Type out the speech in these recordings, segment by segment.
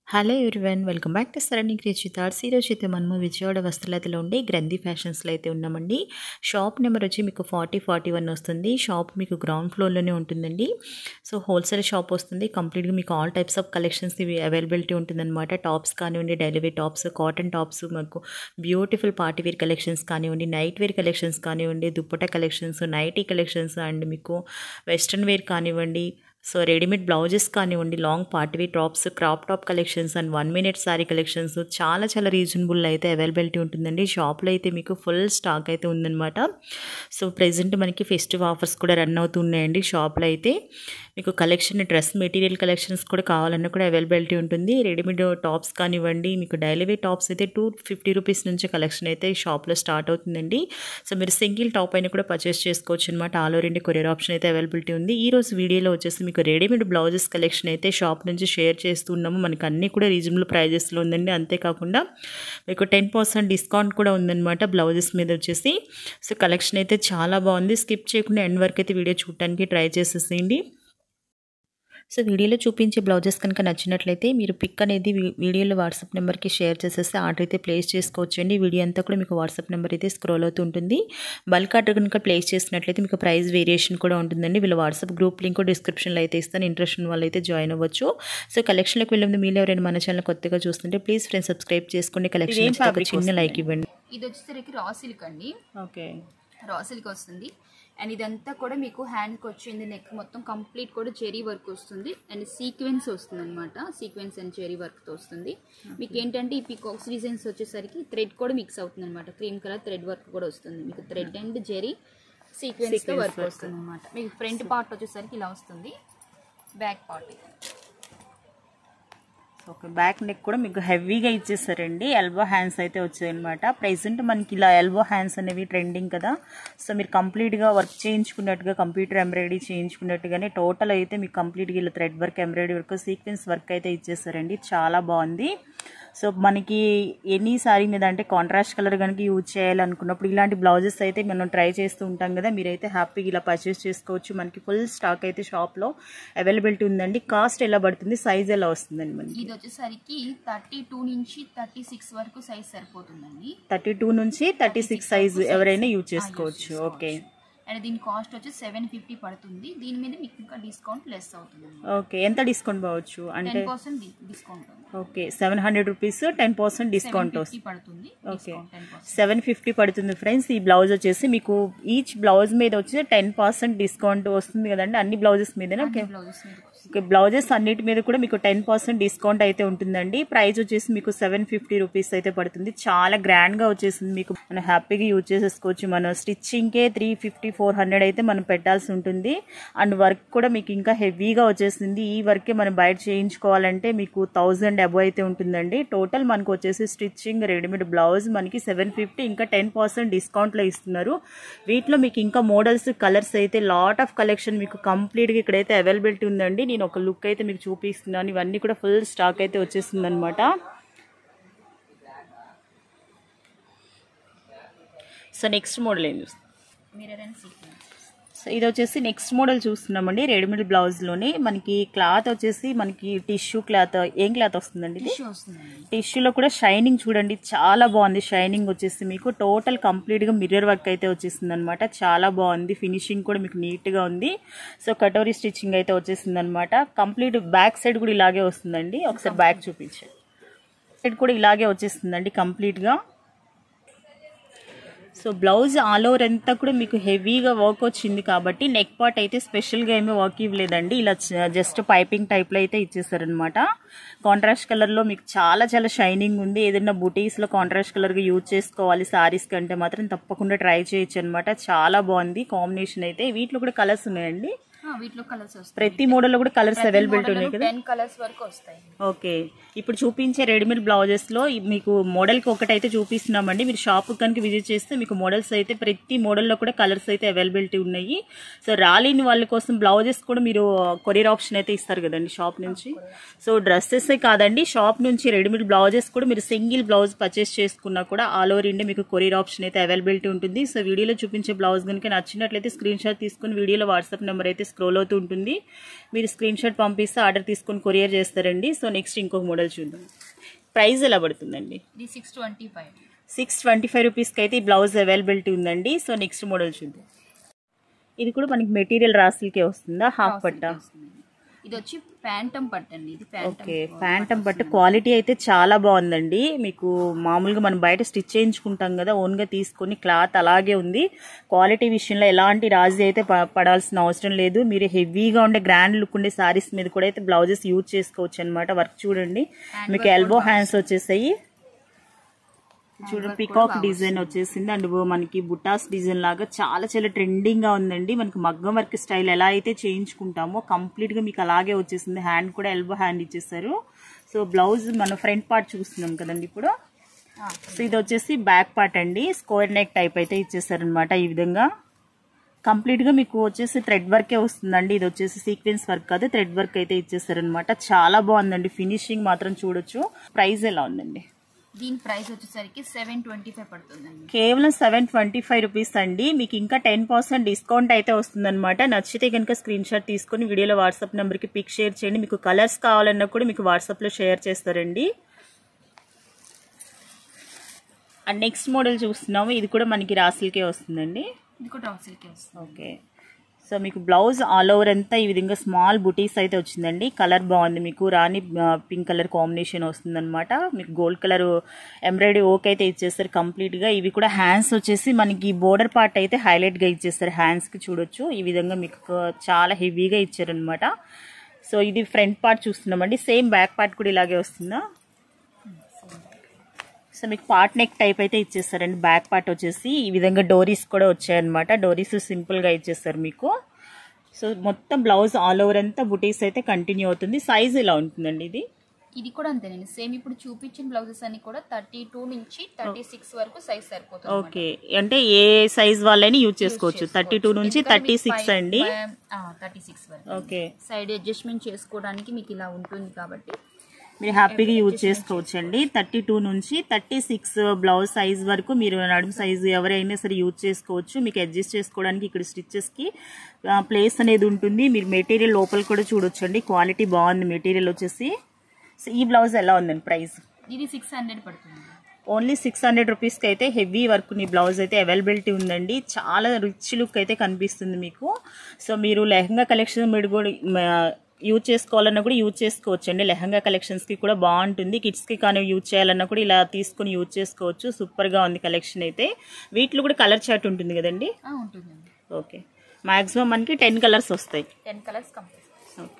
hello everyone welcome back to సరణి క్రిచితార్స్ ఈరోజు అయితే మనము విజయవాడ వస్త్రలతలో ఉండే గ్రంథి ఫ్యాషన్స్లో అయితే ఉన్నామండి షాప్ నెంబర్ వచ్చి మీకు ఫార్టీ ఫార్టీ వన్ వస్తుంది షాప్ మీకు గ్రౌండ్ ఫ్లోర్లోనే ఉంటుందండి సో హోల్సేల్ షాప్ వస్తుంది కంప్లీట్గా మీకు ఆల్ టైప్స్ ఆఫ్ కలెక్షన్స్ ఇవి అవైలబిలిటీ ఉంటుందన్నమాట టాప్స్ కానివ్వండి daily wear tops cotton tops మాకు బ్యూటిఫుల్ పార్టీ వేర్ కలెక్షన్స్ కానివ్వండి నైట్ వేర్ కలెక్షన్స్ కానివ్వండి dupatta collections nighty collections and మీకు వెస్ట్రన్ వేర్ కానివ్వండి సో రెడీమేడ్ బ్లౌజెస్ కానివ్వండి లాంగ్ పార్టీవీ tops crop top collections and one minute sari collections చాలా చాలా రీజనబుల్ అయితే అవైలబిలిటీ ఉంటుందండి షాప్లో అయితే మీకు ఫుల్ స్టాక్ అయితే ఉందన్నమాట సో ప్రెజెంట్ మనకి ఫెస్టివ్ ఆఫర్స్ కూడా రన్ అవుతున్నాయండి షాప్లో అయితే మీకు కలెక్షన్ డ్రెస్ మెటీరియల్ కలెక్షన్స్ కూడా కావాలన్నా కూడా అవైలబిలిటీ ఉంటుంది రెడీమేడ్ టాప్స్ కానివ్వండి మీకు డైలీ వేర్ టాప్స్ అయితే టూ ఫిఫ్టీ రూపీస్ నుంచి కలెక్షన్ అయితే ఈ షాప్లో స్టార్ట్ అవుతుందండి సో మీరు సింగిల్ టాప్ అయినా కూడా పర్చేస్ చేసుకోవచ్చు అనమాట all over India courier option అయితే అవైలబిలిటీ ఉంది ఈ రోజు వీడియోలో వచ్చేసి మీకు రెడీమేడ్ బ్లౌజెస్ కలెక్షన్ అయితే షాప్ నుంచి షేర్ చేస్తున్నాము మనకి అన్నీ కూడా రీజనబుల్ ప్రైజెస్లో ఉందండి అంతేకాకుండా మీకు టెన్ పర్సెంట్ డిస్కౌంట్ కూడా ఉందన్నమాట బ్లౌజెస్ మీద వచ్చేసి సో కలెక్షన్ అయితే చాలా బాగుంది స్కిప్ చేయకుండా ఎండ్ వరకు అయితే వీడియో చూడటానికి ట్రై చేసేసేయండి సో వీడియోలో చూపించే బ్లౌజెస్ కనుక నచ్చినట్లయితే మీరు పిక్ అనేది వీడియోలో వాట్సాప్ నెంబర్కి షేర్ చేసేసి ఆర్డర్ అయితే ప్లేస్ చేసుకోవచ్చండి వీడియో అంతా కూడా మీకు వాట్సాప్ నెంబర్ అయితే స్క్రోల్ అవుతూ ఉంటుంది బల్క్ ఆర్డర్ కనుక ప్లేస్ చేసినట్లయితే మీకు ప్రైస్ వేరియేషన్ కూడా ఉంటుందండి వీళ్ళ వాట్సాప్ గ్రూప్ లింక్ డిస్క్రిప్షన్లో అయితే ఇస్తాను ఇంట్రెస్ట్ ఉన్న వాళ్ళు అయితే జాయిన్ అవ్వచ్చు సో కలెక్షన్లోకి వెళ్ళే ముందు మీరు ఎవరైనా మన ఛానల్ కొత్తగా చూస్తుంటే ప్లీజ్ ఫ్రెండ్స్ సబ్స్క్రైబ్ చేసుకోండి కలెక్షన్ ఒక చిన్న లైక్ ఇవ్వండి ఇది వచ్చేసరికి రా సిల్క్ అండి ఓకే రా సిల్క్ వస్తుంది అండ్ ఇదంతా కూడా మీకు హ్యాండ్కి వచ్చింది నెక్ మొత్తం కంప్లీట్ కూడా చెరీ వర్క్ వస్తుంది అండ్ సీక్వెన్స్ వస్తుంది అనమాట సీక్వెన్స్ అండ్ చెరీ వర్క్తో వస్తుంది మీకు ఏంటంటే ఈ పికాక్స్ డిజైన్స్ వచ్చేసరికి థ్రెడ్ కూడా మిక్స్ అవుతుంది అనమాట క్రీమ్ కలర్ థ్రెడ్ వర్క్ కూడా వస్తుంది మీకు thread and zari sequence work వస్తుంది అనమాట మీకు ఫ్రంట్ పార్ట్ వచ్చేసరికి ఇలా వస్తుంది back part okay back neck కూడా మీకు హెవీగా ఇచ్చేసారండి ఎల్బో హ్యాండ్స్ అయితే వచ్చాయన్నమాట ప్రెసెంట్ మనకి ఇలా ఎల్బో హ్యాండ్స్ అనేవి ట్రెండింగ్ కదా సో మీరు కంప్లీట్గా వర్క్ చేయించుకున్నట్టుగా కంప్యూటర్ ఎంబ్రాయిడరీ చేయించుకున్నట్టుగానే టోటల్ అయితే మీకు కంప్లీట్గా ఇలా thread work embroidery work sequence work అయితే ఇచ్చేసారండి చాలా బాగుంది సో మనకి ఎనీ సారీ మీద అంటే కాంట్రాస్ట్ కలర్ కనుక యూజ్ చేయాలనుకున్నప్పుడు ఇలాంటి బ్లౌజెస్ అయితే మనం ట్రై చేస్తూ ఉంటాం కదా మీరైతే హ్యాపీగా ఇలా పర్చేస్ చేసుకోవచ్చు మనకి ఫుల్ స్టాక్ అయితే షాప్లో అవైలబిలిటీ ఉందండి కాస్ట్ ఎలా పడుతుంది సైజ్ ఎలా వస్తుందండి మనకి ఇది వచ్చేసరికి థర్టీ టూ నుంచి థర్టీ సిక్స్ వరకు సైజ్ సరిపోతుందండి థర్టీ టూ నుంచి థర్టీ సిక్స్ సైజ్ ఎవరైనా యూజ్ చేసుకోవచ్చు ఓకే అండ్ దీని కాస్ట్ వచ్చి సెవెన్ ఫిఫ్టీ పడుతుంది దీని మీద మీకు ఇంకా డిస్కౌంట్ లెస్ అవుతుంది ఓకే ఎంత డిస్కౌంట్ పోవచ్చు అంటే ten percent discount okay seven hundred rupees ten percent discount fifty వస్తుంది పడుతుంది okay discount ten percent seven fifty పడుతుంది ఫ్రెండ్స్ ఈ బ్లౌజ్ వచ్చేసి మీకు ఈచ్ బ్లౌజ్ మీద వచ్చి టెన్ పర్సెంట్ డిస్కౌంట్ వస్తుంది కదండి అన్ని బ్లౌజెస్ మీద ఓకే బ్లౌజెస్ మీద ఓకే బ్లౌజెస్ అన్నిటి మీద కూడా మీకు టెన్ పర్సెంట్ డిస్కౌంట్ అయితే ఉంటుందండి ప్రైస్ వచ్చేసి మీకు సెవెన్ ఫిఫ్టీ రూపీస్ అయితే పడుతుంది చాలా గ్రాండ్ గా వచ్చేసింది మీకు మనం హ్యాపీగా యూజ్ చేసేసుకోవచ్చు మనం స్టిచ్చింగ్కే త్రీ ఫిఫ్టీ ఫోర్ హండ్రెడ్ అయితే మనం పెట్టాల్సి ఉంటుంది అండ్ వర్క్ కూడా మీకు ఇంకా హెవీగా వచ్చేసింది ఈ వర్కే మనం బయట చేయించుకోవాలంటే మీకు థౌజండ్ అబో అయితే ఉంటుందండి టోటల్ మనకు వచ్చేసి స్టిచ్చింగ్ రెడీమేడ్ బ్లౌజ్ మనకి సెవెన్ ఫిఫ్టీ ఇంకా టెన్ పర్సెంట్ డిస్కౌంట్లో ఇస్తున్నారు వీటిలో మీకు ఇంకా మోడల్స్ కలర్స్ అయితే లాట్ ఆఫ్ కలెక్షన్ మీకు కంప్లీట్గా ఇక్కడైతే అవైలబిలిటీ ఉందండి నేను ఒక లుక్ అయితే మీకు చూపిస్తున్నాను ఇవన్నీ కూడా ఫుల్ స్టాక్ అయితే వచ్చేస్తుంది అనమాట సో నెక్స్ట్ మోడల్ ఏం చూస్తాం మిర్రర్ అండ్ సీక్వెన్స్ సో ఇది వచ్చేసి నెక్స్ట్ మోడల్ చూస్తున్నామండి రెడీమేడ్ బ్లౌజ్లోనే మనకి క్లాత్ వచ్చేసి మనకి టిష్యూ క్లాత్ ఏం క్లాత్ వస్తుందండి ఇది టిష్యూ వస్తుందండి టిష్యూలో కూడా షైనింగ్ చూడండి చాలా బాగుంది షైనింగ్ వచ్చేసి మీకు టోటల్ కంప్లీట్గా మిర్రర్ వర్క్ అయితే వచ్చేసింది అనమాట చాలా బాగుంది ఫినిషింగ్ కూడా మీకు నీట్గా ఉంది సో కటోరీ స్టిచ్చింగ్ అయితే వచ్చేసింది అనమాట కంప్లీట్ బ్యాక్ సైడ్ కూడా ఇలాగే వస్తుందండి ఒకసారి బ్యాక్ చూపించండి సైడ్ కూడా ఇలాగే వచ్చేస్తుందండి కంప్లీట్గా సో బ్లౌజ్ ఆల్ ఓవర్ అంతా కూడా మీకు హెవీగా వర్క్ వచ్చింది కాబట్టి నెక్ పార్ట్ అయితే స్పెషల్గా ఏమీ వర్క్ ఇవ్వలేదండి ఇలా జస్ట్ పైపింగ్ టైప్లో అయితే ఇచ్చేసారనమాట కాంట్రాస్ట్ కలర్లో మీకు చాలా చాలా షైనింగ్ ఉంది ఏదైనా బుటీస్లో కాంట్రాస్ట్ కలర్గా యూజ్ చేసుకోవాలి సారీస్ కంటే మాత్రం తప్పకుండా ట్రై చేయొచ్చు అనమాట చాలా బాగుంది కాంబినేషన్ అయితే వీటిలో కూడా కలర్స్ ఉన్నాయండి వీటిలో కలర్స్ వస్తాయి ప్రతి మోడల్లో కూడా కలర్స్ అవైలబిలిటీ ఉన్నాయి కదా టెన్ కలర్స్ వరకు వస్తాయి ఓకే ఇప్పుడు చూపించే రెడీమేడ్ బ్లౌజెస్ లో ఈ మీకు మోడల్ కి ఒకటైతే చూపిస్తున్నామండి మీరు షాప్ కనుక విజిట్ చేస్తే మీకు మోడల్స్ అయితే ప్రతి మోడల్లో కూడా కలర్స్ అయితే అవైలబిలిటీ ఉన్నాయి సో రాలేని వాళ్ళ కోసం బ్లౌజెస్ కూడా మీరు కొరియర్ ఆప్షన్ అయితే ఇస్తారు కదండి షాప్ నుంచి సో డ్రెస్సెస్ కాదండి షాప్ నుంచి రెడీమేడ్ బ్లౌజెస్ కూడా మీరు సింగిల్ బ్లౌజ్ పర్చేస్ చేసుకున్నా కూడా ఆల్ ఓవర్ ఇండియా మీకు కొరియర్ ఆప్షన్ అయితే అవైలబిలిటీ ఉంటుంది సో వీడియోలో చూపించే బ్లౌజ్ కనుక నచ్చినట్లయితే స్క్రీన్ షాట్ తీసుకుని వీడియోలో వాట్సాప్ నెంబర్ అయితే స్క్రోల్ అవుతూ ఉంటుంది మీరు స్క్రీన్ షాట్ పంపిస్తే ఆర్డర్ తీసుకొని కొరియర్ చేస్తారండి సో నెక్స్ట్ ఇంకొక మోడల్ చూద్దాం ప్రైస్ ఎలా పడుతుందండి ఇది six twenty five six twenty five రూపీస్కి అయితే ఈ బ్లౌజ్ అవైలబిలిటీ ఉందండి సో నెక్స్ట్ మోడల్ చూద్దాం ఇది కూడా మనకి మెటీరియల్ రాసులకే వస్తుందా హాఫ్ పట్టా ఇది వచ్చి ప్యాంటమ్ పట్టు అండి ఇది ఓకే ఫ్యాంటమ్ బట్ క్వాలిటీ అయితే చాలా బాగుందండి మీకు మామూలుగా మనం బయట స్టిచ్ చేయించుకుంటాం కదా ఓన్గా తీసుకొని క్లాత్ అలాగే ఉంది క్వాలిటీ విషయంలో ఎలాంటి రాజీ అయితే ప- పడాల్సిన అవసరం లేదు మీరు హెవీగా ఉండే గ్రాండ్ లుక్ ఉండే సారీస్ మీద కూడా అయితే బ్లౌజెస్ యూజ్ చేసుకోవచ్చు అనమాట వర్క్ చూడండి మీకు ఎల్బో హ్యాండ్స్ వచ్చేసాయి చూడండి పికాక్ డిజైన్ వచ్చేసింది అండ్ మనకి బుటాస్ డిజైన్ లాగా చాలా చాలా ట్రెండింగ్ గా ఉందండి మనకి మగ్గం వర్క్ స్టైల్ ఎలా అయితే చేయించుకుంటామో కంప్లీట్ గా మీకు అలాగే వచ్చేసింది హ్యాండ్ కూడా ఎల్బో హ్యాండ్ ఇచ్చేసారు సో బ్లౌజ్ మన ఫ్రంట్ పార్ట్ చూస్తున్నాం కదండి ఇప్పుడు సో ఇది వచ్చేసి బ్యాక్ పార్ట్ అండి స్క్వేర్ నెక్ టైప్ అయితే ఇచ్చేసారనమాట ఈ విధంగా కంప్లీట్ గా మీకు వచ్చేసి థ్రెడ్ వర్కే వస్తుందండి ఇది వచ్చేసి సీక్వెన్స్ వర్క్ కాదు థ్రెడ్ వర్క్ అయితే ఇచ్చేసారనమాట చాలా బాగుందండి ఫినిషింగ్ మాత్రం చూడొచ్చు ప్రైస్ ఎలా ఉందండి దీని ప్రైస్ వచ్చేసరికి సెవెన్ ట్వంటీ ఫైవ్ పడుతుందండి కేవలం సెవెన్ ట్వంటీ ఫైవ్ రూపీస్ అండి మీకు ఇంకా టెన్ పర్సెంట్ డిస్కౌంట్ అయితే వస్తుందన్నమాట నచ్చితే కనుక స్క్రీన్ షాట్ తీసుకొని వీడియోలో వాట్సాప్ నెంబర్కి పిక్ షేర్ చేయండి మీకు కలర్స్ కావాలన్నా కూడా మీకు వాట్సాప్లో షేర్ చేస్తారండి అండ్ నెక్స్ట్ మోడల్ చూస్తున్నాము ఇది కూడా మనకి రాసులకే వస్తుందండి ఇది కూడా రాసిల్కే వస్తుంది ఓకే సో మీకు బ్లౌజ్ ఆల్ ఓవర్ అంతా ఈ విధంగా స్మాల్ బుటీస్ అయితే వచ్చిందండి కలర్ బాగుంది మీకు రాణి పింక్ కలర్ కాంబినేషన్ వస్తుందన్నమాట మీకు గోల్డ్ కలర్ ఎంబ్రాయిడరీ ఓక్ అయితే ఇచ్చేస్తారు కంప్లీట్గా ఇవి కూడా హ్యాండ్స్ వచ్చేసి మనకి బోర్డర్ పార్ట్ అయితే హైలైట్గా ఇచ్చేస్తారు హ్యాండ్స్కి చూడొచ్చు ఈ విధంగా మీకు చాలా హెవీగా ఇచ్చారనమాట సో ఇది ఫ్రంట్ పార్ట్ చూస్తున్నామండి సేమ్ బ్యాక్ పార్ట్ కూడా ఇలాగే వస్తుందా సో మీకు పార్ట్ నెక్ టైప్ అయితే ఇచ్చేస్తారండి బ్యాక్ పార్ట్ వచ్చేసి ఈ విధంగా డోరీస్ కూడా వచ్చాయన్నమాట డోరీస్ సింపుల్గా ఇచ్చేస్తారు మీకు సో మొత్తం బ్లౌజ్ ఆల్ ఓవర్ అంతా బుటీస్ అయితే కంటిన్యూ అవుతుంది సైజ్ ఇలా ఉంటుందండి ఇది ఇది కూడా అంతేనండి సేమ్ ఇప్పుడు చూపించిన బ్లౌజెస్ అన్ని కూడా థర్టీ టూ నుంచి థర్టీ సిక్స్ వరకు సైజ్ సరిపోతుంది ఓకే అంటే ఏ సైజ్ వాళ్ళైనా యూజ్ చేసుకోవచ్చు థర్టీ టూ నుంచి థర్టీ సిక్స్ అండి థర్టీ సిక్స్ వరకు ఓకే సైడ్ అడ్జస్ట్మెంట్ చేసుకోవడానికి మీకు ఇలా ఉంటుంది కాబట్టి మీరు హ్యాపీగా యూజ్ చేసుకోవచ్చు అండి థర్టీ టూ నుంచి థర్టీ సిక్స్ బ్లౌజ్ సైజ్ వరకు మీరు నడుము సైజ్ ఎవరైనా సరే యూజ్ చేసుకోవచ్చు మీకు అడ్జస్ట్ చేసుకోవడానికి ఇక్కడ స్టిచ్చెస్కి ప్లేస్ అనేది ఉంటుంది మీరు మెటీరియల్ లోపల కూడా చూడొచ్చు అండి క్వాలిటీ బాగుంది మెటీరియల్ వచ్చేసి సో ఈ బ్లౌజ్ ఎలా ఉందండి ప్రైస్ ఇది సిక్స్ హండ్రెడ్ పడుతుంది ఓన్లీ సిక్స్ హండ్రెడ్ రూపీస్కి అయితే హెవీ వర్క్ నీ బ్లౌజ్ అయితే అవైలబిలిటీ ఉందండి చాలా రిచ్ లుక్ అయితే కనిపిస్తుంది మీకు సో మీరు లెహంగా కలెక్షన్ మీరు కూడా యూజ్ చేసుకోవాలన్నా కూడా యూజ్ చేసుకోవచ్చు అండి లెహంగా కలెక్షన్స్కి కూడా బాగుంటుంది కిడ్స్కి కానీ యూజ్ చేయాలన్నా కూడా ఇలా తీసుకుని యూజ్ చేసుకోవచ్చు సూపర్గా ఉంది కలెక్షన్ అయితే వీటిలో కూడా కలర్ చార్ట్ ఉంటుంది కదండి ఆ, ఉంటుందండి ఓకే మ్యాక్సిమం మనకి టెన్ కలర్స్ వస్తాయి ten colours complete okay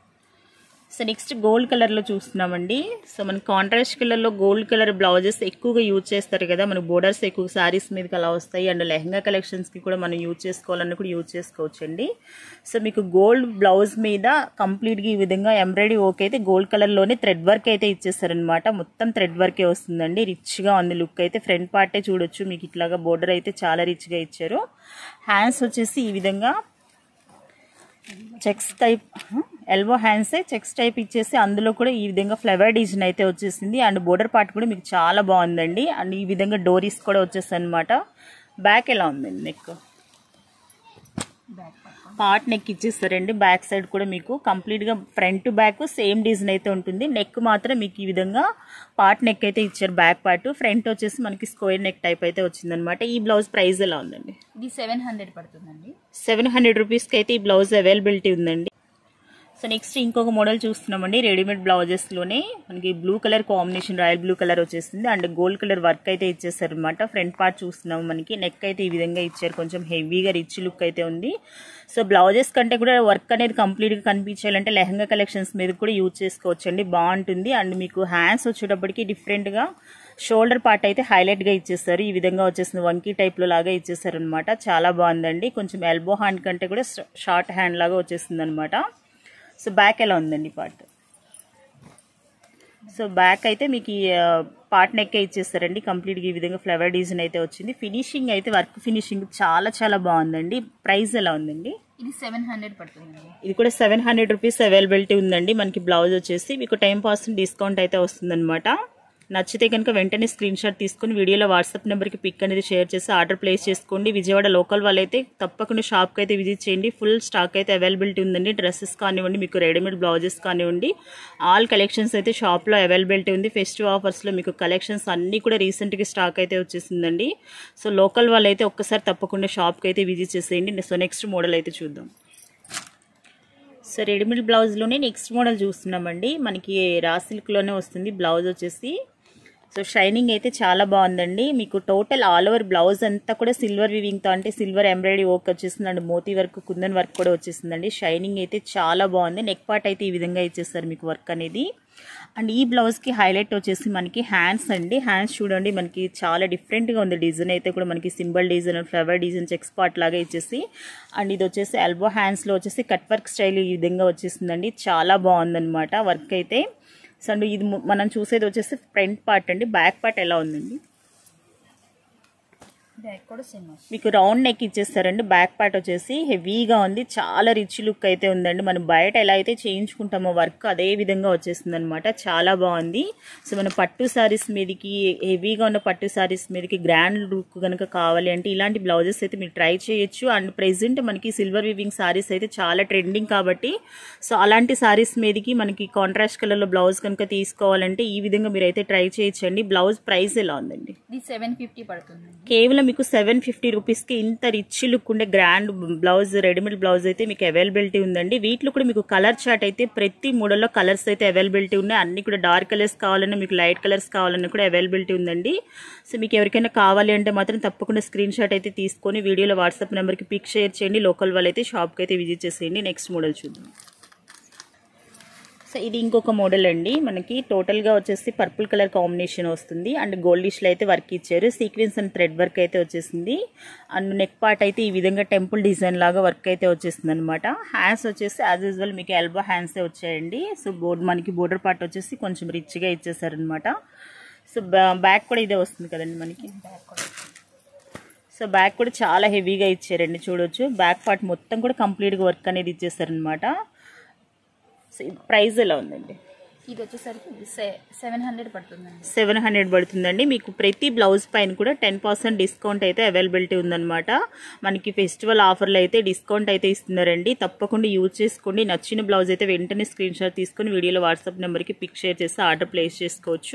so next gold కలర్లో చూస్తున్నామండి సో మన కాంట్రాస్ట్ కలర్లో గోల్డ్ కలర్ బ్లౌజెస్ ఎక్కువగా యూజ్ చేస్తారు కదా మన బోర్డర్స్ ఎక్కువ శారీస్ మీదకి అలా వస్తాయి అండ్ లెహంగా కలెక్షన్స్కి కూడా మనం యూజ్ చేసుకోవాలన్నా కూడా యూజ్ చేసుకోవచ్చండి సో మీకు గోల్డ్ బ్లౌజ్ మీద కంప్లీట్గా ఈ విధంగా ఎంబ్రాయిడరీ ఓకే అయితే గోల్డ్ కలర్లోనే థ్రెడ్ వర్క్ అయితే ఇచ్చేస్తారనమాట మొత్తం థ్రెడ్ వర్కే వస్తుందండి రిచ్గా ఉంది లుక్ అయితే ఫ్రంట్ పార్టే చూడొచ్చు మీకు ఇట్లాగా బోర్డర్ అయితే చాలా రిచ్గా ఇచ్చారు హ్యాండ్స్ వచ్చేసి ఈ విధంగా చెక్స్ టైప్ ఎల్బో హ్యాండ్సే చెక్స్ టైప్ ఇచ్చేసి అందులో కూడా ఈ విధంగా ఫ్లవర్ డిజైన్ అయితే వచ్చేసింది అండ్ బోర్డర్ పార్ట్ కూడా మీకు చాలా బాగుందండి అండ్ ఈ విధంగా డోరీస్ కూడా వచ్చేస్తాయి అనమాట బ్యాక్ ఎలా ఉందండి neck back part part neck ఇచ్చేస్తారండి బ్యాక్ సైడ్ కూడా మీకు కంప్లీట్గా ఫ్రంట్ బ్యాక్ సేమ్ డిజైన్ అయితే ఉంటుంది నెక్ మాత్రం మీకు ఈ విధంగా పార్ట్ నెక్ అయితే ఇచ్చారు బ్యాక్ పార్ట్ ఫ్రంట్ వచ్చేసి మనకి స్క్వేర్ నెక్ టైప్ అయితే వచ్చిందనమాట ఈ బ్లౌజ్ ప్రైస్ ఎలా ఉందండి ఇది సెవెన్ హండ్రెడ్ పడుతుందండి సెవెన్ హండ్రెడ్ రూపీస్కి అయితే ఈ బ్లౌజ్ అవైలబిలిటీ ఉందండి సో నెక్స్ట్ ఇంకొక మోడల్ చూస్తున్నామండి రెడీమేడ్ బ్లౌజెస్లోనే మనకి blue colour combination royal blue colour వచ్చేసింది అండ్ గోల్డ్ కలర్ వర్క్ అయితే ఇచ్చేసారు అనమాట ఫ్రంట్ పార్ట్ చూస్తున్నాము మనకి నెక్ అయితే ఈ విధంగా ఇచ్చారు కొంచెం హెవీగా రిచ్ లుక్ అయితే ఉంది సో బ్లౌజెస్ కంటే కూడా వర్క్ అనేది కంప్లీట్గా కనిపించాలంటే లెహంగా కలెక్షన్స్ మీద కూడా యూజ్ చేసుకోవచ్చు అండి బాగుంటుంది అండ్ మీకు హ్యాండ్స్ వచ్చేటప్పటికి డిఫరెంట్గా షోల్డర్ పార్ట్ అయితే హైలైట్గా ఇచ్చేస్తారు ఈ విధంగా వచ్చేసింది వంకీ టైప్లో లాగా ఇచ్చేసారు అనమాట చాలా బాగుందండి కొంచెం ఎల్బో హ్యాండ్ కంటే కూడా షార్ట్ హ్యాండ్ లాగా వచ్చేసింది అనమాట సో బ్యాక్ ఎలా ఉందండి పార్ట్ సో బ్యాక్ అయితే మీకు ఈ పార్ట్ నెక్ ఇచ్చేస్తారండి కంప్లీట్గా ఈ విధంగా ఫ్లవర్ డిజైన్ అయితే వచ్చింది ఫినిషింగ్ అయితే వర్క్ ఫినిషింగ్ చాలా చాలా బాగుందండి ప్రైస్ ఎలా ఉందండి ఇది సెవెన్ హండ్రెడ్ పడుతుందండి ఇది కూడా సెవెన్ హండ్రెడ్ రూపీస్ అవైలబిలిటీ ఉందండి మనకి బ్లౌజ్ వచ్చేసి మీకు టెన్ పర్సెంట్ డిస్కౌంట్ అయితే వస్తుందన్నమాట నచ్చితే కనుక వెంటనే స్క్రీన్ షాట్ తీసుకుని వీడియోలో వాట్సాప్ నెంబర్కి పిక్ అనేది షేర్ చేసి ఆర్డర్ ప్లేస్ చేసుకోండి విజయవాడ లోకల్ వాళ్ళైతే తప్పకుండా షాప్కి అయితే విజిట్ చేయండి ఫుల్ స్టాక్ అయితే అవైలబిలిటీ ఉందండి డ్రెస్సెస్ కానివ్వండి మీకు రెడీమేడ్ బ్లౌజెస్ కానివ్వండి ఆల్ కలెక్షన్స్ అయితే షాప్లో అవైలబిలిటీ ఉంది ఫెస్టివ్ ఆఫర్స్లో మీకు కలెక్షన్స్ అన్నీ కూడా రీసెంట్గా స్టాక్ అయితే వచ్చేసిందండి సో లోకల్ వాళ్ళైతే ఒక్కసారి తప్పకుండా షాప్కి అయితే విజిట్ చేసేయండి సో నెక్స్ట్ మోడల్ అయితే చూద్దాం సో రెడీమేడ్ బ్లౌజ్లోనే నెక్స్ట్ మోడల్ చూస్తున్నామండి మనకి రా సిల్క్లోనే వస్తుంది బ్లౌజ్ వచ్చేసి సో షైనింగ్ అయితే చాలా బాగుందండి మీకు టోటల్ ఆల్ ఓవర్ బ్లౌజ్ అంతా కూడా సిల్వర్ వివింగ్తో అంటే సిల్వర్ ఎంబ్రాయిడరీ వర్క్ వచ్చేసిందండి మోతీ వర్క్ కుందన్ వర్క్ కూడా వచ్చేసిందండి షైనింగ్ అయితే చాలా బాగుంది నెక్ పార్ట్ అయితే ఈ విధంగా ఇచ్చేస్తారు మీకు వర్క్ అనేది అండ్ ఈ బ్లౌజ్కి హైలైట్ వచ్చేసి మనకి హ్యాండ్స్ అండి హ్యాండ్స్ చూడండి మనకి చాలా డిఫరెంట్గా ఉంది డిజైన్ అయితే కూడా మనకి symbol design flower design checks part లాగా ఇచ్చేసి అండ్ ఇది వచ్చేసి ఎల్బో హ్యాండ్స్లో వచ్చేసి కట్ వర్క్ స్టైల్ ఈ విధంగా వచ్చేసిందండి చాలా బాగుందన్నమాట వర్క్ అయితే సో అండ్ ఇది ము- మనం చూసేది వచ్చేసి ఫ్రంట్ పార్ట్ అండి బ్యాక్ పార్ట్ ఎలా ఉందండి బ్యాక్ కూడా సేమ్ మీకు రౌండ్ నెక్ ఇచ్చేస్తారండి బ్యాక్ పార్ట్ వచ్చేసి హెవీగా ఉంది చాలా రిచ్ లుక్ అయితే ఉందండి మనం బయట ఎలా అయితే చేయించుకుంటామో వర్క్ అదే విధంగా వచ్చేస్తుంది అనమాట చాలా బాగుంది సో మన పట్టు సారీస్ మీదకి హెవీగా ఉన్న పట్టు సారీస్ మీదకి గ్రాండ్ లుక్ కనుక కావాలి అంటే ఇలాంటి బ్లౌజెస్ అయితే మీరు ట్రై చేయొచ్చు అండ్ ప్రెసెంట్ మనకి సిల్వర్ వివింగ్ సారీస్ అయితే చాలా ట్రెండింగ్ కాబట్టి సో అలాంటి సారీస్ మీదకి మనకి కాంట్రాస్ట్ కలర్లో బ్లౌజ్ కనుక తీసుకోవాలంటే ఈ విధంగా మీరు అయితే ట్రై చేయొచ్చండి బ్లౌజ్ ప్రైస్ ఎలా ఉందండి ఇది సెవెన్ ఫిఫ్టీ పడుతుంది కేవలం మీకు సెవెన్ ఫిఫ్టీ రూపీస్కి ఇంత రిచ్ లుక్ ఉండే గ్రాండ్ బ్లౌజ్ రెడీమేడ్ బ్లౌజ్ అయితే మీకు అవైలబిలిటీ ఉందండి వీటిలో కూడా మీకు కలర్ చార్ట్ అయితే ప్రతి మోడల్లో కలర్స్ అయితే అవైలబిలిటీ ఉన్నాయి అన్ని కూడా డార్క్ కలర్స్ కావాలన్నా మీకు లైట్ కలర్స్ కావాలన్నా కూడా అవైలబిలిటీ ఉందండి సో మీకు ఎవరికైనా కావాలి అంటే మాత్రం తప్పకుండా స్క్రీన్ షాట్ అయితే తీసుకొని వీడియోలో వాట్సాప్ నెంబర్కి పిక్ షేర్ చేయండి లోకల్ వాళ్ళైతే షాప్కి అయితే విజిట్ చేసేయండి నెక్స్ట్ మోడల్ చూద్దాం సో ఇది ఇంకొక మోడల్ అండి మనకి టోటల్గా వచ్చేసి పర్పుల్ కలర్ కాంబినేషన్ వస్తుంది అండ్ గోల్డిష్లో అయితే వర్క్ ఇచ్చారు సీక్వెన్స్ అండ్ థ్రెడ్ వర్క్ అయితే వచ్చేసింది అండ్ నెక్ పార్ట్ అయితే ఈ విధంగా టెంపుల్ డిజైన్ లాగా వర్క్ అయితే వచ్చేసింది అనమాట హ్యాండ్స్ వచ్చేసి యాజ్ యూజువల్ మీకు ఎల్బో హ్యాండ్సే వచ్చాయండి సో బోర్డ్ మనకి బోర్డర్ పార్ట్ వచ్చేసి కొంచెం రిచ్గా ఇచ్చేసారనమాట సో బ్యాక్ కూడా ఇదే వస్తుంది కదండి మనకి బ్యాక్ కూడా సో బ్యాక్ కూడా చాలా హెవీగా ఇచ్చారండి చూడొచ్చు బ్యాక్ పార్ట్ మొత్తం కూడా కంప్లీట్గా వర్క్ అనేది ఇచ్చేసారనమాట సో ప్రైస్ ఎలా ఉందండి ఇది వచ్చేసరికి సెవెన్ హండ్రెడ్ పడుతుందండి సెవెన్ హండ్రెడ్ పడుతుందండి మీకు ప్రతి బ్లౌజ్ పైన కూడా టెన్ పర్సెంట్ డిస్కౌంట్ అయితే అవైలబిలిటీ ఉందన్నమాట మనకి ఫెస్టివల్ ఆఫర్లో అయితే డిస్కౌంట్ అయితే ఇస్తున్నారండి తప్పకుండా యూజ్ చేసుకోండి నచ్చిన బ్లౌజ్ అయితే వెంటనే స్క్రీన్ షాట్ తీసుకొని వీడియోలో వాట్సాప్ నెంబర్కి పిక్ షేర్ చేసి ఆర్డర్ ప్లేస్ చేసుకోవచ్చు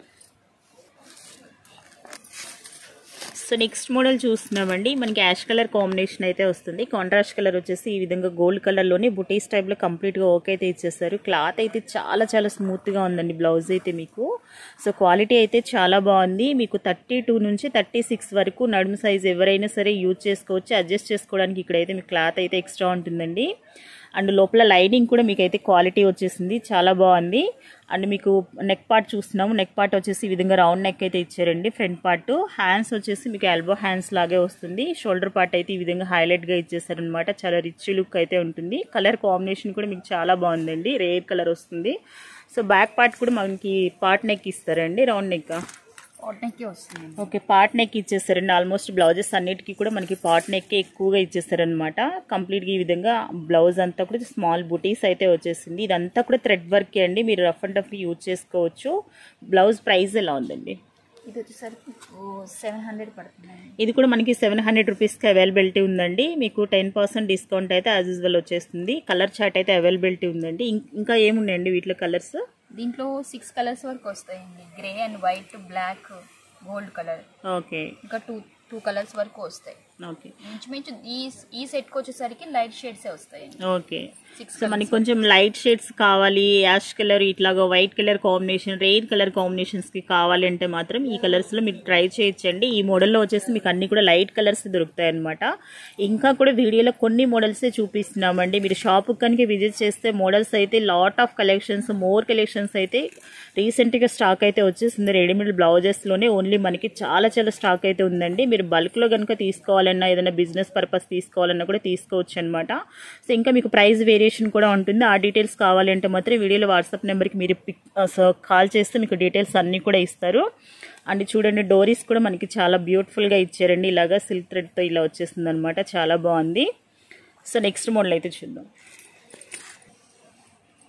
సో నెక్స్ట్ మోడల్ చూస్తున్నామండి మనకి యాష్ కలర్ కాంబినేషన్ అయితే వస్తుంది కాంట్రాస్ట్ కలర్ వచ్చేసి ఈ విధంగా గోల్డ్ కలర్లోనే బుటీస్ టైప్లో కంప్లీట్గా ఓకే అయితే ఇచ్చేస్తారు క్లాత్ అయితే చాలా చాలా స్మూత్గా ఉందండి బ్లౌజ్ అయితే మీకు సో క్వాలిటీ అయితే చాలా బాగుంది మీకు థర్టీ టూ నుంచి థర్టీ సిక్స్ వరకు నడుము సైజ్ ఎవరైనా సరే యూజ్ చేసుకోవచ్చు అడ్జస్ట్ చేసుకోవడానికి ఇక్కడైతే మీకు క్లాత్ అయితే ఎక్స్ట్రా ఉంటుందండి అండ్ లోపల లైనింగ్ కూడా మీకు అయితే క్వాలిటీ వచ్చేసింది చాలా బాగుంది అండ్ మీకు నెక్ పార్ట్ చూస్తున్నాము నెక్ పార్ట్ వచ్చేసి ఈ విధంగా రౌండ్ నెక్ అయితే ఇచ్చారండి ఫ్రంట్ పార్ట్ హ్యాండ్స్ వచ్చేసి మీకు ఎల్బో హ్యాండ్స్ లాగే వస్తుంది షోల్డర్ పార్ట్ అయితే ఈ విధంగా హైలైట్గా ఇచ్చేసారనమాట చాలా రిచ్ లుక్ అయితే ఉంటుంది కలర్ కాంబినేషన్ కూడా మీకు చాలా బాగుందండి రేర్ కలర్ వస్తుంది సో బ్యాక్ పార్ట్ కూడా మనకి పార్ట్ నెక్ ఇస్తారండి రౌండ్ నెక్ కాటన్కి వస్తుందండి ఓకే పార్ట్ నెక్ ఇచ్చేస్తారండి ఆల్మోస్ట్ బ్లౌజెస్ అన్నిటికీ కూడా మనకి పార్ట్ నెక్ ఎక్కువగా ఇచ్చేస్తారనమాట కంప్లీట్గా ఈ విధంగా బ్లౌజ్ అంతా కూడా స్మాల్ బుటీస్ అయితే వచ్చేసింది ఇదంతా కూడా థ్రెడ్ వర్క్ అండి మీరు రఫ్ అండ్ టఫ్ యూజ్ చేసుకోవచ్చు బ్లౌజ్ ప్రైస్ ఎలా ఉందండి ఇది వచ్చేసరికి సెవెన్ హండ్రెడ్ పడుతుందండి ఇది కూడా మనకి సెవెన్ హండ్రెడ్ రూపీస్కి అవైలబిలిటీ ఉందండి మీకు టెన్ పర్సెంట్ డిస్కౌంట్ అయితే యాజ్ యూజువల్ వచ్చేస్తుంది కలర్ చార్ట్ అయితే అవైలబిలిటీ ఉందండి ఇం- ఇంకా ఏమున్నాయండి వీటిలో కలర్స్ దీంట్లో సిక్స్ కలర్స్ వరకు వస్తాయండి grey and white black gold colour okay ఇంకా టూ టూ కలర్స్ వరకు వస్తాయి ఓకే ఇంచుమించు ఈ ఈ సెట్కి వచ్చేసరికి లైట్ షేడ్సే వస్తాయండి ఓకే సిక్స్ సో మనకి కొంచెం లైట్ షేడ్స్ కావాలి యాష్ కలర్ ఇట్లాగా white colour combination rain colour combinations కి కావాలి అంటే మాత్రం ఈ కలర్స్ లో మీరు ట్రై చేయొచ్చండి ఈ మోడల్లో వచ్చేసి మీకు అన్ని కూడా లైట్ కలర్స్ దొరుకుతాయి అనమాట ఇంకా కూడా వీడియోలో కొన్ని మోడల్సే చూపిస్తున్నామండి మీరు షాప్ కనుక విజిట్ చేస్తే మోడల్స్ అయితే lot of collections more collections అయితే రీసెంట్ గా స్టాక్ అయితే వచ్చేసింది రెడీమేడ్ బ్లౌజెస్ లోనే ఓన్లీ మనకి చాలా చాలా స్టాక్ అయితే ఉందండి మీరు బల్క్ లో కనుక తీసుకోవాలన్నా ఏదైనా బిజినెస్ పర్పస్ తీసుకోవాలన్నా కూడా తీసుకోవచ్చు అనమాట సో ఇంకా మీకు ప్రైస్ వేరియేషన్ కూడా ఉంటుంది ఆ డీటెయిల్స్ కావాలంటే మాత్రం వీడియోలో వాట్సాప్ నెంబర్కి మీరు పిక్ సో కాల్ చేస్తే మీకు డీటెయిల్స్ అన్నీ కూడా ఇస్తారు అండ్ చూడండి డోరీస్ కూడా మనకి చాలా బ్యూటిఫుల్గా ఇచ్చారండి ఇలాగా సిల్క్ థ్రెడ్తో ఇలా వచ్చేసింది అనమాట చాలా బాగుంది సో నెక్స్ట్ మోడల్ అయితే చూద్దాం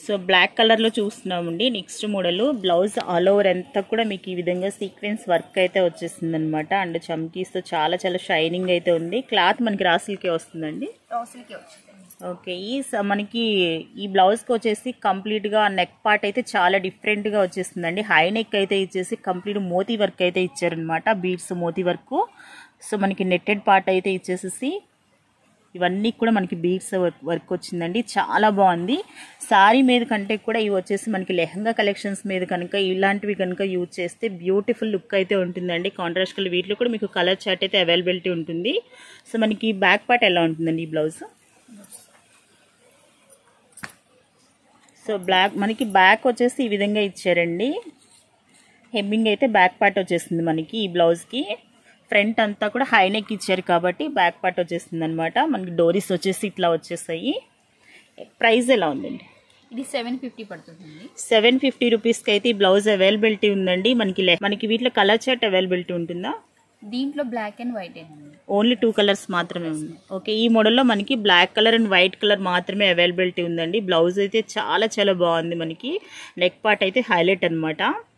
సో బ్లాక్ కలర్లో చూస్తున్నామండి next model blouse all over అంతా కూడా మీకు ఈ విధంగా సీక్వెన్స్ వర్క్ అయితే వచ్చేసింది అనమాట అండ్ చమ్కీస్తో చాలా చాలా షైనింగ్ అయితే ఉంది క్లాత్ మనకి రాసులకే వస్తుందండి రాసులకే వచ్చింది ఓకే ఈ స- మనకి ఈ బ్లౌజ్కి వచ్చేసి కంప్లీట్గా నెక్ పార్ట్ అయితే చాలా డిఫరెంట్గా వచ్చేస్తుందండి హై నెక్ అయితే ఇచ్చేసి కంప్లీట్ మోతీ వర్క్ అయితే ఇచ్చారనమాట బీడ్స్ మోతీ వర్క్ సో మనకి నెట్టెడ్ పార్ట్ అయితే ఇచ్చేసేసి ఇవన్నీ కూడా మనకి బీడ్స్ వర్క్ వర్క్ వచ్చిందండి చాలా బాగుంది సారీ మీద కంటే కూడా ఇవి వచ్చేసి మనకి లెహంగా కలెక్షన్స్ మీద కనుక ఇలాంటివి కనుక యూజ్ చేస్తే బ్యూటిఫుల్ లుక్ అయితే ఉంటుందండి కాంట్రాస్ట్ కలర్ వీటిలో కూడా మీకు కలర్ చార్ట్ అయితే అవైలబిలిటీ ఉంటుంది సో మనకి బ్యాక్ పార్ట్ ఎలా ఉంటుందండి ఈ బ్లౌజ్ సో బ్లాక్ మనకి బ్యాక్ వచ్చేసి ఈ విధంగా ఇచ్చారండి హెమ్మింగ్ అయితే బ్యాక్ పార్ట్ వచ్చేసింది మనకి ఈ బ్లౌజ్కి ఫ్రంట్ అంతా కూడా హై నెక్ ఇచ్చారు కాబట్టి బ్యాక్ పార్ట్ వచ్చేసింది అనమాట మనకి డోరీస్ వచ్చేసి ఇట్లా వచ్చేసాయి ప్రైస్ ఎలా ఉందండి ఇది సెవెన్ ఫిఫ్టీ పడుతుందండి సెవెన్ ఫిఫ్టీ రూపీస్కి అయితే ఈ బ్లౌజ్ అవైలబిలిటీ ఉందండి మనకి లే- మనకి వీటిలో కలర్ చార్ట్ అవైలబిలిటీ ఉంటుందా దీంట్లో బ్లాక్ అండ్ వైట్ అండి ఓన్లీ టూ కలర్స్ మాత్రమే ఉంది ఓకే ఈ మోడల్లో మనకి black colour and white colour మాత్రమే అవైలబిలిటీ ఉందండి బ్లౌజ్ అయితే చాలా చాలా బాగుంది మనకి నెక్ పార్ట్ అయితే హైలైట్ అనమాట